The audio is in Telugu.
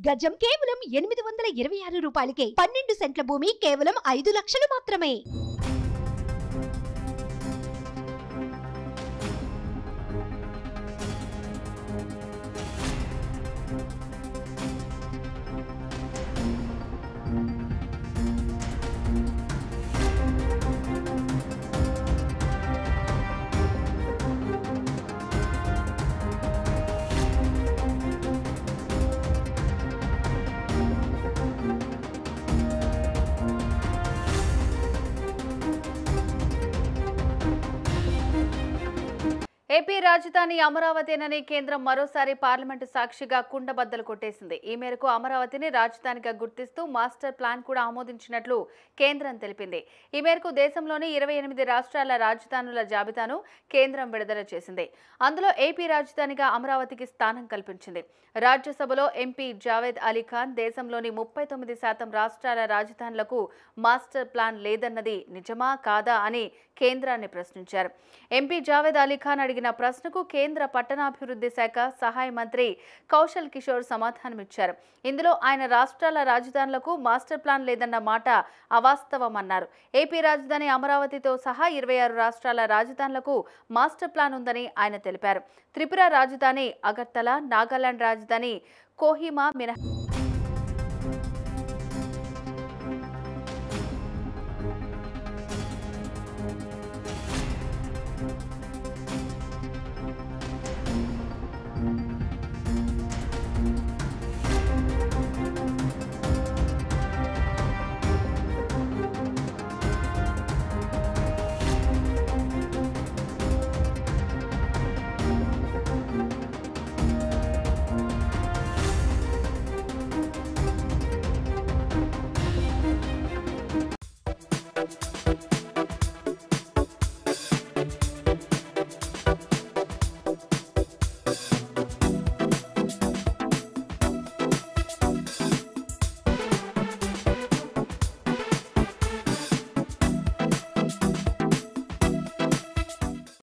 గజం కేవలం ఎనిమిది వందల ఇరవై ఆరు రూపాయలకే పన్నెండు సెంట్ల భూమి కేవలం ఐదు లక్షలు మాత్రమే ఏపీ రాజధాని అమరావతినని కేంద్రం మరోసారి పార్లమెంటు సాక్షిగా కుండబద్దలు కొట్టేసింది ఈ మేరకు అమరావతిని రాజధానిగా గుర్తిస్తూ మాస్టర్ ప్లాన్ కూడా ఆమోదించినట్లు కేంద్రం తెలిపింది ఈ మేరకు దేశంలోని ఇరవై ఎనిమిది రాష్ట్రాల రాజధానుల జాబితాను కేంద్రం విడుదల చేసింది అందులో ఏపీ రాజధానిగా అమరావతికి స్థానం కల్పించింది రాజ్యసభలో ఎంపీ జావేద్ అలీ ఖాన్ దేశంలోని ముప్పై తొమ్మిది శాతం రాష్ట్రాల రాజధానులకు మాస్టర్ ప్లాన్ లేదన్నది నిజమా కాదా అని కేంద్రాన్ని ప్రశ్నించారు ఎంపీ జావేద్ అలీ ఖాన్ అడిగిన ప్రశ్నకు కేంద్ర పట్టణాభివృద్ధి శాఖ సహాయ మంత్రి కౌశల్ కిషోర్ సమాధానమిచ్చారు ఇందులో ఆయన రాష్ట్రాల రాజధానులకు మాస్టర్ ప్లాన్ లేదన్న మాట అవాస్తవమన్నారు ఏపీ రాజధాని అమరావతితో సహా ఇరవై ఆరు రాష్ట్రాల రాజధానులకు మాస్టర్ ప్లాన్ ఉందని ఆయన తెలిపారు త్రిపుర రాజధాని అగర్తల నాగాలాండ్ రాజధాని కోహిమా మినహా